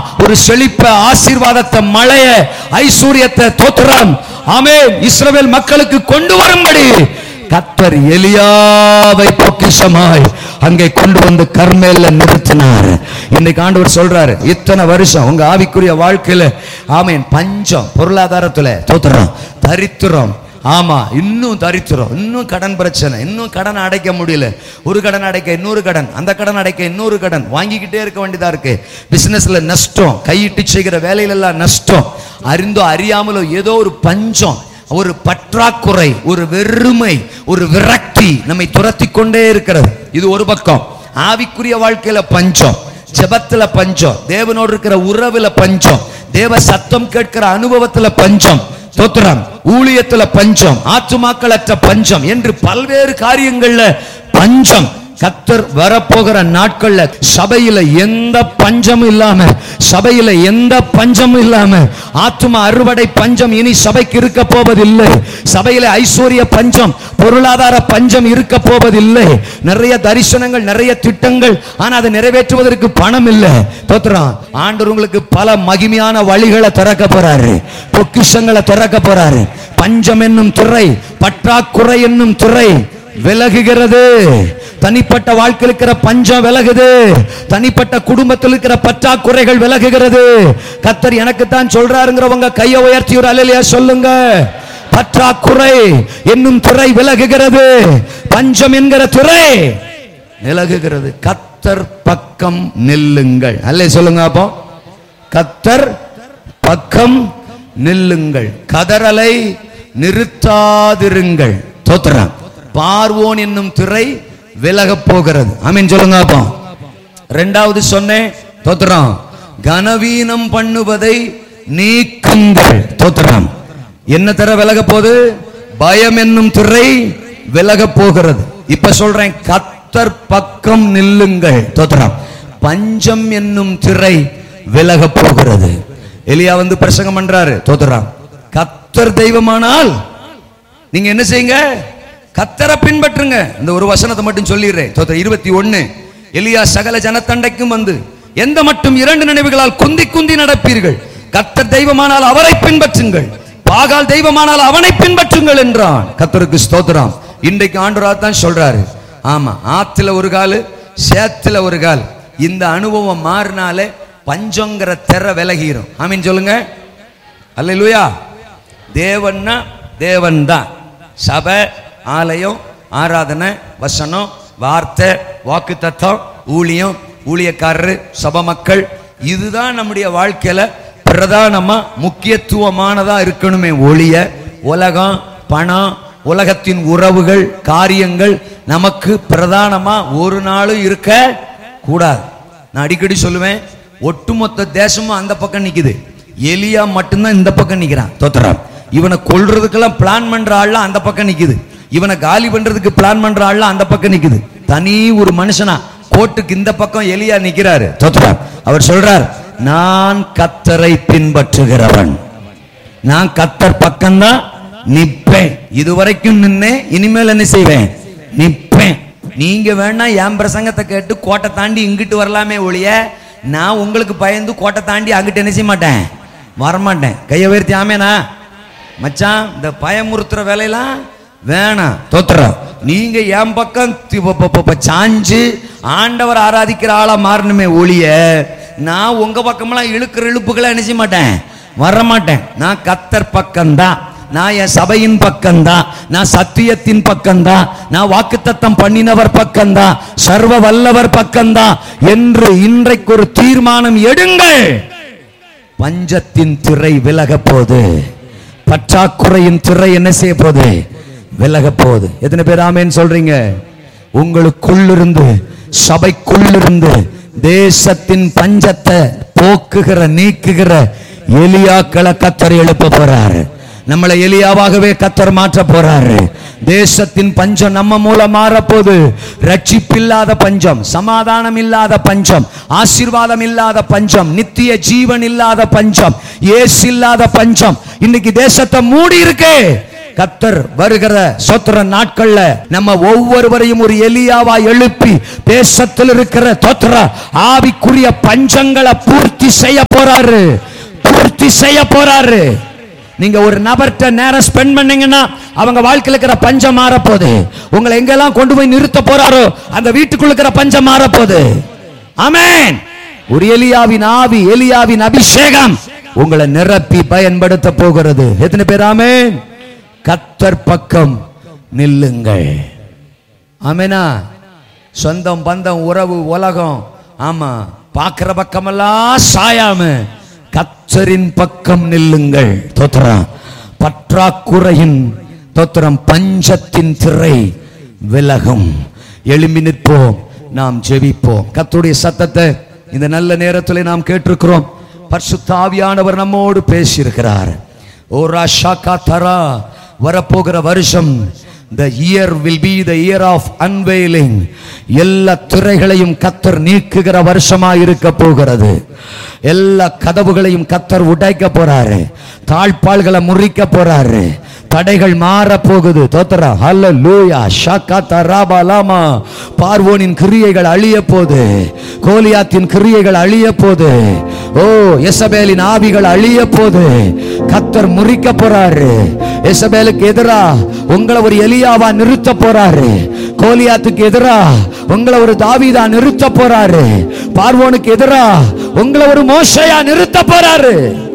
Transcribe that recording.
ஒரு செழிப்ப ஆசீர்வாதத்தை மழைய ஐஸ்வர்யத்தை தோத்திரம் ஆமே இஸ்ரவேல் மக்களுக்கு கொண்டு வரும்படி கத்தர் எலியாவை பொக்கிஷமாய் அங்கே கொண்டு வந்து கர்மேல்ல நிறுத்தினார் இன்னைக்கு ஆண்டவர் சொல்றாரு இத்தனை வருஷம் உங்க ஆவிக்குரிய வாழ்க்கையில ஆமேன் பஞ்சம் பொருளாதாரத்துல தோத்துறோம் தரித்திரம் ஆமா இன்னும் தரித்திரம் இன்னும் கடன் பிரச்சனை இன்னும் கடன் அடைக்க முடியல ஒரு கடன் அடைக்க இன்னொரு கடன் அந்த கடன் அடைக்க இன்னொரு கடன் வாங்கிக்கிட்டே இருக்க வேண்டியதா இருக்கு பிசினஸ்ல நஷ்டம் கையிட்டு செய்கிற வேலையில எல்லாம் நஷ்டம் அறிந்தோ அறியாமலோ ஏதோ ஒரு பஞ்சம் ஒரு பற்றாக்குறை ஒரு வெறுமை ஒரு விரக்தி நம்மை துரத்தி கொண்டே இருக்கிறது இது ஒரு பக்கம் ஆவிக்குரிய வாழ்க்கையில பஞ்சம் ஜெபத்துல பஞ்சம் தேவனோடு இருக்கிற உறவுல பஞ்சம் தேவ சத்தம் கேட்கிற அனுபவத்துல பஞ்சம் தோத்திரம் ஊழியத்துல பஞ்சம் ஆத்துமாக்களற்ற பஞ்சம் என்று பல்வேறு காரியங்கள்ல பஞ்சம் கத்தர் வரப்போகிற நாட்கள்ல சபையில எந்த பஞ்சமும் இல்லாம சபையில எந்த பஞ்சமும் இல்லாம ஆத்தும அறுவடை பஞ்சம் இனி சபைக்கு இருக்க போவதில்லை சபையில ஐஸ்வர்ய பஞ்சம் பொருளாதார பஞ்சம் இருக்க போவதில்லை நிறைய தரிசனங்கள் நிறைய திட்டங்கள் ஆனா அதை நிறைவேற்றுவதற்கு பணம் இல்லை தோத்துறான் ஆண்டவர் உங்களுக்கு பல மகிமையான வழிகளை திறக்க போறாரு பொக்கிஷங்களை திறக்க போறாரு பஞ்சம் என்னும் துறை பற்றாக்குறை என்னும் துறை விலகுகிறது தனிப்பட்ட வாழ்க்கையில் இருக்கிற பஞ்சம் விலகுது தனிப்பட்ட குடும்பத்தில் இருக்கிற பற்றாக்குறைகள் விலகுகிறது கத்தர் எனக்கு தான் சொல்றாருங்கிறவங்க கையை உயர்த்தி ஒரு அலையிலையா சொல்லுங்க பற்றாக்குறை என்னும் துறை விலகுகிறது பஞ்சம் என்கிற துறை விலகுகிறது கத்தர் பக்கம் நில்லுங்கள் அல்லே சொல்லுங்க அப்போ கத்தர் பக்கம் நில்லுங்கள் கதறலை நிறுத்தாதிருங்கள் தோத்துறான் பார்வோன் என்னும் திரை விலகப் போகிறது ஆமீன் சொல்லுங்க அப்போ ரெண்டாவது சொன்னேன் தோத்துறான் கனவீனம் பண்ணுவதை நீக்குங்கள் தோத்துறான் என்ன திரை விலக போகுது பயம் என்னும் திரை விலகப் போகிறது இப்ப சொல்றேன் கத்தர் பக்கம் நில்லுங்கள் தோத்துறான் பஞ்சம் என்னும் திரை விலகப் போகிறது எலியா வந்து பிரசங்கம் பண்றாரு தோத்துறான் கத்தர் தெய்வமானால் நீங்க என்ன செய்யுங்க கத்தரை பின்பற்றுங்க இந்த ஒரு வசனத்தை மட்டும் சொல்லிடுறேன் தோத்திர இருபத்தி ஒண்ணு எலியா சகல ஜனத்தண்டைக்கும் வந்து எந்த மட்டும் இரண்டு நினைவுகளால் குந்தி குந்தி நடப்பீர்கள் கத்தர் தெய்வமானால் அவரை பின்பற்றுங்கள் பாகால் தெய்வமானால் அவனை பின்பற்றுங்கள் என்றான் கத்தருக்கு ஸ்தோத்திரம் இன்றைக்கு ஆண்டவரா தான் சொல்றாரு ஆமா ஆத்துல ஒரு கால் சேத்துல ஒரு கால் இந்த அனுபவம் மாறினாலே பஞ்சங்கிற திற விலகிரும் ஆமீன் சொல்லுங்க அல்லேலூயா தேவன்னா தேவன் தான் சபை ஆலயம் ஆராதனை வசனம் வார்த்தை வாக்கு தத்துவம் ஊழியம் ஊழியக்காரரு சபை மக்கள் இதுதான் நம்முடைய வாழ்க்கையில பிரதானமா முக்கியத்துவமானதா இருக்கணுமே ஒழிய உலகம் பணம் உலகத்தின் உறவுகள் காரியங்கள் நமக்கு பிரதானமா ஒரு நாளும் இருக்க கூடாது நான் அடிக்கடி சொல்லுவேன் ஒட்டுமொத்த தேசமும் அந்த பக்கம் நிக்குது எலியா மட்டும்தான் இந்த பக்கம் நிக்கிறான் தோத்துறான் இவனை கொல்றதுக்கெல்லாம் பிளான் பண்ற ஆள்லாம் அந்த பக்கம் நிக்குது இவனை காலி பண்றதுக்கு பிளான் பண்ற ஆள்லாம் அந்த பக்கம் நிக்குது தனி ஒரு மனுஷனா கோட்டுக்கு இந்த பக்கம் எலியா நிக்கிறாரு தோத்துறான் அவர் சொல்றார் நான் கத்தரை பின்பற்றுகிறவன் நான் கத்தர் பக்கம்தான் நிப்பேன் இதுவரைக்கும் நின்னேன் இனிமேல் என்ன செய்வேன் நிப்பேன் நீங்க வேணா என் பிரசங்கத்தை கேட்டு கோட்டை தாண்டி இங்கிட்டு வரலாமே ஒழிய நான் உங்களுக்கு பயந்து கோட்டை தாண்டி அங்கிட்டு என்ன செய்ய மாட்டேன் வரமாட்டேன் கையை உயர்த்தி ஆமேனா மச்சான் இந்த பயமுறுத்துற வேலையெல்லாம் வேணாம் தோத்துறோம் நீங்க என் பக்கம் தி- ப- ப- ப- ப- சாஞ்சு ஆண்டவர் ஆராதிக்கிற ஆளா மாறணுமே ஒழிய நான் உங்க பக்கமெல்லாம் இழுக்கிற இழுப்புகளை என்ன செய்ய மாட்டேன் வர மாட்டேன் நான் கத்தர் பக்கம்தான் நான் என் சபையின் பக்கம்தான் நான் சத்தியத்தின் பக்கம்தான் நான் வாக்குத்தத்தம் பண்ணினவர் பக்கம்தான் சர்வ வல்லவர் பக்கம்தான் என்று இன்றைக்கு ஒரு தீர்மானம் எடுங்கள் பஞ்சத்தின் திரை விலக போகுது பற்றாக்குறையின் திரை என்ன செய்ய போகுது விலக போகுது எத்தனை பேர் ஆமேன்னு சொல்றீங்க உங்களுக்குள்ளிருந்து சபைக்குள்ளிருந்து தேசத்தின் பஞ்சத்தை போக்குகிற நீக்குகிற எலியாக்களை கத்தர் எழுப்ப போறாரு நம்மளை எலியாவாகவே கத்தர் மாற்ற போறாரு தேசத்தின் பஞ்சம் நம்ம மூலம் மாறப்போகுது ரட்சிப்பில்லாத பஞ்சம் சமாதானம் இல்லாத பஞ்சம் ஆசீர்வாதம் இல்லாத பஞ்சம் நித்திய ஜீவன் இல்லாத பஞ்சம் ஏசு இல்லாத பஞ்சம் இன்னைக்கு தேசத்தை மூடி இருக்கு கத்தர் வருகிற சொத்திர நாட்கள்ல நம்ம ஒவ்வொருவரையும் ஒரு எலியாவா எழுப்பி தேசத்தில் இருக்கிற தோத்திர ஆவிக்குரிய பஞ்சங்களை பூர்த்தி செய்ய போறாரு பூர்த்தி செய்ய போறாரு நீங்க ஒரு நபர்கிட்ட நேரம் ஸ்பெண்ட் பண்ணீங்கன்னா அவங்க வாழ்க்கையில் இருக்கிற பஞ்சம் மாற போகுது உங்களை எங்கெல்லாம் கொண்டு போய் நிறுத்த போறாரோ அந்த வீட்டுக்குள்ள இருக்கிற பஞ்சம் மாற போகுது ஆமென் ஒரு எலியாவின் ஆவி எலியாவின் அபிஷேகம் உங்களை நிரப்பி பயன்படுத்த போகிறது எத்தனை பேர் ஆமென் கத்தர் பக்கம் நில்லுங்கள் ஆமெனா சொந்தம் பந்தம் உறவு உலகம் ஆமா பார்க்கிற பக்கமெல்லாம் சாயாம கத்தரின் பக்கம் நில்லுங்கள் தோத்திரம் பற்றாக்குறையின் தோத்திரம் பஞ்சத்தின் திரை விலகும் எழும்பி நிற்போம் நாம் ஜெபிப்போம் கர்த்தருடைய சத்தத்தை இந்த நல்ல நேரத்தில் நாம் கேட்டிருக்கிறோம் பரிசுத்த ஆவியானவர் நம்மோடு பேசியிருக்கிறார் ஓ ராஷா தரா வரப்போகிற வருஷம் the year will be the year of unveiling எல்லா திரைகளையும் கத்தர் நீக்குகிற வருஷமா இருக்க போகிறது எல்லா கதவுகளையும் கத்தர் உடைக்க போறாரு தாழ்பாள்களை முறிக்க போறாரு தடைகள் மாற போகுது தோத்தரா ஹல்ல லூயா ஷாக்கா தராபா லாமா பார்வோனின் கிரியைகள் அழிய போது கோலியாத்தின் கிரியைகள் அழிய போது ஓ எசபேலின் ஆவிகள் அழிய போது கத்தர் முறிக்க போறாரு எசபேலுக்கு எதிரா உங்களை ஒரு எலியாவா நிறுத்த போறாரு கோலியாத்துக்கு எதிரா உங்களை ஒரு தாவீதா நிறுத்த போறாரு பார்வோனுக்கு எதிரா உங்களை ஒரு மோசையா நிறுத்த போறாரு